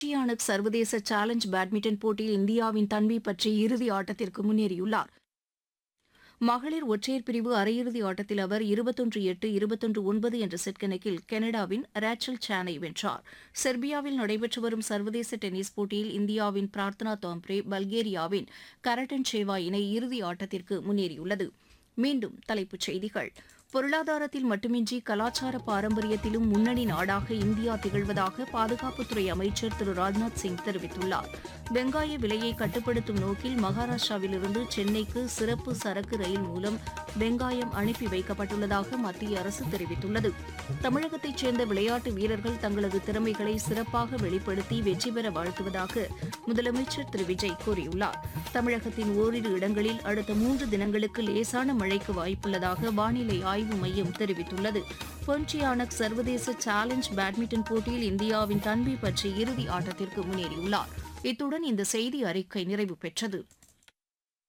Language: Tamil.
பொன்டியானக் சர்வதேச சேலஞ்ச் பேட்மிண்டன் போட்டியில் இந்தியாவின் தன்வி பற்றி இறுதி ஆட்டத்திற்கு முன்னேறியுள்ளார் மகளிர் ஒற்றையர் பிரிவு அரையிறுதி ஆட்டத்தில் அவர் இருபத்தொன்று எட்டு இருபத்தொன்று ஒன்பது என்ற செட் கணக்கில் கனடாவின் ரேச்சல் சானை வென்றார் செர்பியாவில் நடைபெற்று வரும் சர்வதேச டென்னிஸ் போட்டியில் இந்தியாவின் பிரார்த்தனா தாம்ப்ரே பல்கேரியாவின் கரட்டன் சேவா இணை இறுதி ஆட்டத்திற்கு முன்னேறியுள்ளது மீண்டும் தலைப்புச் செய்திகள் பொருளாதாரத்தில் மட்டுமின்றி கலாச்சார பாரம்பரியத்திலும் முன்னணி நாடாக இந்தியா திகழ்வதாக பாதுகாப்புத்துறை அமைச்சர் திரு ராஜ்நாத் சிங் தெரிவித்துள்ளார் வெங்காய விலையை கட்டுப்படுத்தும் நோக்கில் மகாராஷ்டிராவிலிருந்து சென்னைக்கு சிறப்பு சரக்கு ரயில் மூலம் வெங்காயம் அனுப்பி வைக்கப்பட்டுள்ளதாக மத்திய அரசு தெரிவித்துள்ளது தமிழகத்தைச் சேர்ந்த விளையாட்டு வீரர்கள் தங்களது திறமைகளை சிறப்பாக வெளிப்படுத்தி வெற்றி பெற வாழ்த்துவதாக முதலமைச்சர் திரு விஜய் கூறியுள்ளார் தமிழகத்தின் ஓரிரு இடங்களில் அடுத்த மூன்று தினங்களுக்கு லேசான மழைக்கு வாய்ப்புள்ளதாக வானிலை ஆய்வு மையம் தெரிவித்துள்ளது பொன்டியானக் சர்வதேச சேலஞ்ச் பேட்மிண்டன் போட்டியில் இந்தியாவின் தன்வி பற்றி இறுதி ஆட்டத்திற்கு முன்னேறியுள்ளார் இத்துடன் இந்த செய்தி அறிக்கை நிறைவு பெற்றது